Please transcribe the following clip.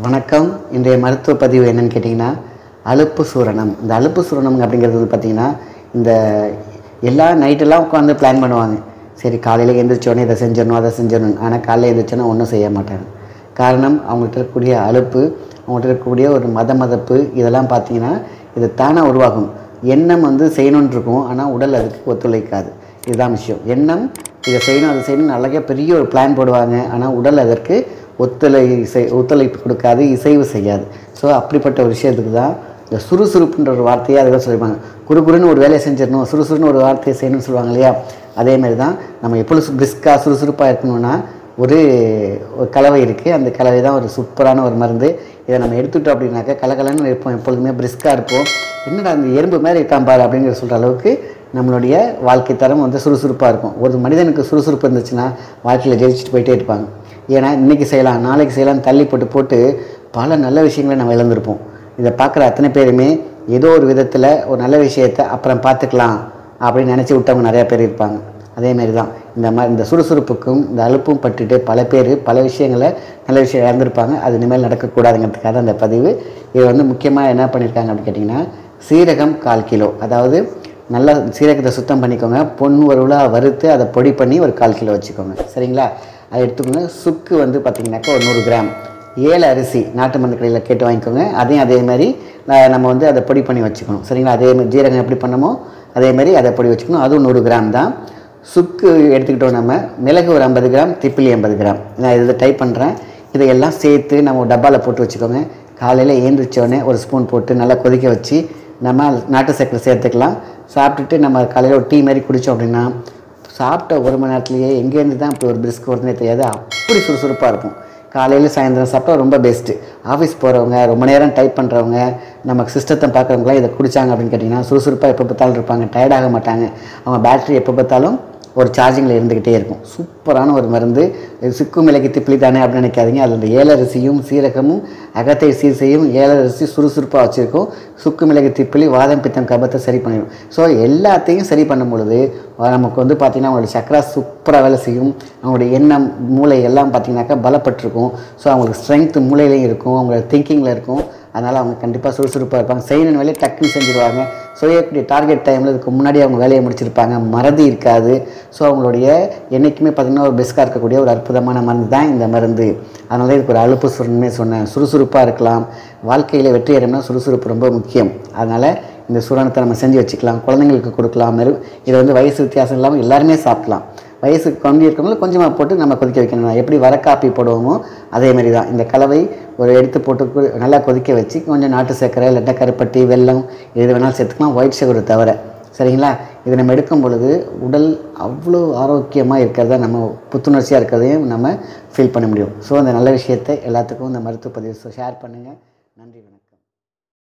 வணக்கம் இன்றைய மருத்துவ பதிவு என்னன்னு கேட்டிங்கன்னா அலுப்பு சூரணம் இந்த அலுப்பு சூரணம் அப்படிங்கிறது வந்து பார்த்திங்கன்னா இந்த எல்லா நைட்டெல்லாம் உட்காந்து பிளான் பண்ணுவாங்க சரி காலையில் எழுந்திரிச்சோடனே இதை செஞ்சிடணும் அதை செஞ்சிடணும் ஆனால் காலையில் எழுந்திரிச்சோன்னே ஒன்றும் செய்ய மாட்டாங்க காரணம் அவங்கள்ட்ட இருக்கக்கூடிய அலுப்பு அவங்கள்ட்ட இருக்கக்கூடிய ஒரு மத மதப்பு இதெல்லாம் பார்த்தீங்கன்னா இது தானாக உருவாகும் எண்ணம் வந்து செய்யணும்னு இருக்கும் ஆனால் உடல் அதுக்கு ஒத்துழைக்காது இதுதான் விஷயம் எண்ணம் இதை செய்யணும் அதை செய்யணும் அழகாக பெரிய ஒரு பிளான் போடுவாங்க ஆனால் உடல் அதற்கு ஒத்துழை செய் ஒத்துழைப்பு கொடுக்காது இசைவு செய்யாது ஸோ அப்படிப்பட்ட ஒரு விஷயத்துக்கு தான் இந்த சுறுசுறுப்புன்ற ஒரு வார்த்தையை அதுதான் சொல்லியிருப்பாங்க குறுகுறுன்னு ஒரு வேலையை செஞ்சிடணும் சுறுசுறுன்னு ஒரு வார்த்தையை செய்யணும்னு சொல்லுவாங்க இல்லையா அதே மாதிரி தான் நம்ம எப்பொழுது பிரிஸ்காக சுறுசுறுப்பாக இருக்கணும்னா ஒரு ஒரு கலவை இருக்குது அந்த கலவை தான் ஒரு சூப்பரான ஒரு மருந்து இதை நம்ம எடுத்துட்டோம் அப்படின்னாக்கா கலகலன்னு இருப்போம் எப்பொழுதுமே பிரிஸ்காக இருப்போம் என்னடா அந்த எறும்பு மாதிரி இருக்கான் பாரு அப்படிங்கிற சொல்கிற அளவுக்கு நம்மளுடைய வாழ்க்கை தரம் வந்து சுறுசுறுப்பாக இருக்கும் ஒரு மனிதனுக்கு சுறுசுறுப்பு இருந்துச்சுன்னா வாழ்க்கையில் ஜெயிச்சுட்டு போயிட்டே இருப்பாங்க ஏன்னா இன்றைக்கி செய்யலாம் நாளைக்கு செய்யலாம் தள்ளி போட்டு போட்டு பல நல்ல விஷயங்களை நம்ம இழந்திருப்போம் இதை பார்க்குற அத்தனை பேருமே ஏதோ ஒரு விதத்தில் ஒரு நல்ல விஷயத்தை அப்புறம் பார்த்துக்கலாம் அப்படின்னு நினச்சி விட்டவங்க நிறையா பேர் இருப்பாங்க அதேமாரி தான் இந்த மாதிரி இந்த சுறுசுறுப்புக்கும் இந்த அலுப்பும் பட்டுட்டு பல பேர் பல விஷயங்களை நல்ல விஷயம் இழந்திருப்பாங்க அது இனிமேல் நடக்கக்கூடாதுங்கிறதுக்காக தான் இந்த பதிவு இது வந்து முக்கியமாக என்ன பண்ணியிருக்காங்க அப்படின்னு கேட்டிங்கன்னா சீரகம் கால் கிலோ அதாவது நல்லா சீரகத்தை சுத்தம் பண்ணிக்கோங்க பொன் உருளாக வறுத்து அதை பொடி பண்ணி ஒரு கால் கிலோ வச்சுக்கோங்க சரிங்களா அதை எடுத்துக்கோங்க சுக்கு வந்து பார்த்திங்கனாக்கா ஒரு நூறு கிராம் ஏழு அரிசி நாட்டு மருந்து கடையில் கேட்டு வாங்கிக்கோங்க அதையும் அதே மாதிரி அஹ், நம்ம வந்து அதை பொடி பண்ணி வச்சுக்கணும் சரிங்களா அதே மாதிரி ஜீரகம் எப்படி பண்ணமோ அதே மாதிரி அதை பொடி வச்சுக்கணும் அதுவும் நூறு கிராம் தான் சுக்கு எடுத்துக்கிட்டோம் நம்ம மிளகு ஒரு ஐம்பது கிராம் திப்பிலி ஐம்பது கிராம் நான் இதை டைப் பண்ணுறேன் இதையெல்லாம் சேர்த்து நம்ம ஒரு டப்பாவில் போட்டு வச்சுக்கோங்க காலையில் ஏந்திரிச்சோடனே ஒரு ஸ்பூன் போட்டு நல்லா கொதிக்க வச்சு நம்ம நாட்டு சர்க்கரை சேர்த்துக்கலாம் சாப்பிட்டுட்டு நம்ம காலையில் ஒரு டீ மாதிரி குடித்தோம் அப்படின்னா சாப்பிட்ட ஒரு மணி நேரத்துலேயே எங்கேருந்து தான் இப்படி ஒரு பிரிஸ்க் வருதுனே தெரியாது அப்படி சுறுசுறுப்பாக இருக்கும் காலையில் சாயந்தரம் சாப்பிட்டா ரொம்ப பெஸ்ட்டு ஆஃபீஸ் போகிறவங்க ரொம்ப நேரம் டைப் பண்ணுறவங்க நம்ம சிஸ்டத்தை பார்க்குறவங்களாம் இதை குடித்தாங்க அப்படின்னு கேட்டிங்கன்னா சுறுசுறுப்பாக எப்போ பார்த்தாலும் இருப்பாங்க tired ஆக மாட்டாங்க அவங்க பேட்டரி எப்போ பார்த்தாலும் ஒரு சார்ஜிங்கில் இருந்துக்கிட்டே இருக்கும் சூப்பரான ஒரு மருந்து இது சிக்கு மிளகு திப்பிலி தானே அப்படின்னு நினைக்காதீங்க அதில் இந்த ஏலரிசியும் சீரகமும் அகத்தை சீசையும் ஏலரிசி சுறுசுறுப்பாக வச்சுருக்கும் சுக்கு மிளகு திப்பிலி வாதம் பித்தம் கபத்தை சரி பண்ணிடும் ஸோ எல்லாத்தையும் சரி பண்ணும் பொழுது அஹ் நமக்கு வந்து பார்த்திங்கன்னா அவங்களுடைய சக்கரா சூப்பராக வேலை செய்யும் அவங்களுடைய எண்ணம் மூளை எல்லாம் பார்த்திங்கனாக்கா பலப்பட்டிருக்கும் ஸோ அவங்களுக்கு ஸ்ட்ரென்த் மூளையிலையும் இருக்கும் அவங்களோட திங்கிங்கில் இருக்கும் அதனால் அவங்க கண்டிப்பாக சுறுசுறுப்பாக இருப்பாங்க செய்யணும் வேலையை டக்குன்னு செஞ்சுருவாங்க செய்யக்கூடிய டார்கெட் டைமில் இதுக்கு முன்னாடி அவங்க வேலையை முடிச்சிருப்பாங்க மறதி இருக்காது ஸோ அவங்களுடைய என்றைக்குமே பார்த்திங்கன்னா ஒரு பெஸ்ட்டாக இருக்கக்கூடிய ஒரு அற்புதமான மருந்து தான் இந்த மருந்து அதனால இதுக்கு ஒரு அலுப்பு சுரணுமே சொன்னேன் சுறுசுறுப்பாக இருக்கலாம் வாழ்க்கையில் வெற்றி அடையணும்னா சுறுசுறுப்பு ரொம்ப முக்கியம் அதனால் இந்த சூரணத்தை நம்ம செஞ்சு வச்சுக்கலாம் குழந்தைங்களுக்கு கொடுக்கலாம் மெரு இதை வந்து வயசு வித்தியாசம் இல்லாமல் எல்லாருமே சாப்பிடலாம் வயசுக்கு கம்மி இருக்கவங்களும் கொஞ்சமாக போட்டு நம்ம கொதிக்க வைக்கணும் எப்படி வர காப்பி போடுவோமோ அதே மாதிரி தான் இந்த கலவை ஒரு எடுத்து போட்டு கு- நல்லா கொதிக்க வச்சு கொஞ்சம் நாட்டு சர்க்கரை இல்லாட்டா கருப்பட்டி வெல்லம் எது வேணாலும் சேர்த்துக்கலாம் ஒயிட் சுகர் தவிர சரிங்களா இது நம்ம எடுக்கும் பொழுது உடல் அவ்வளோ ஆரோக்கியமாக இருக்கிறத நம்ம புத்துணர்ச்சியாக இருக்கிறதையும் நம்ம ஃபீல் பண்ண முடியும் ஸோ அந்த நல்ல விஷயத்தை எல்லாத்துக்கும் இந்த மருத்துவ பதிவு ஷேர் பண்ணுங்கள் நன்றி வணக்கம்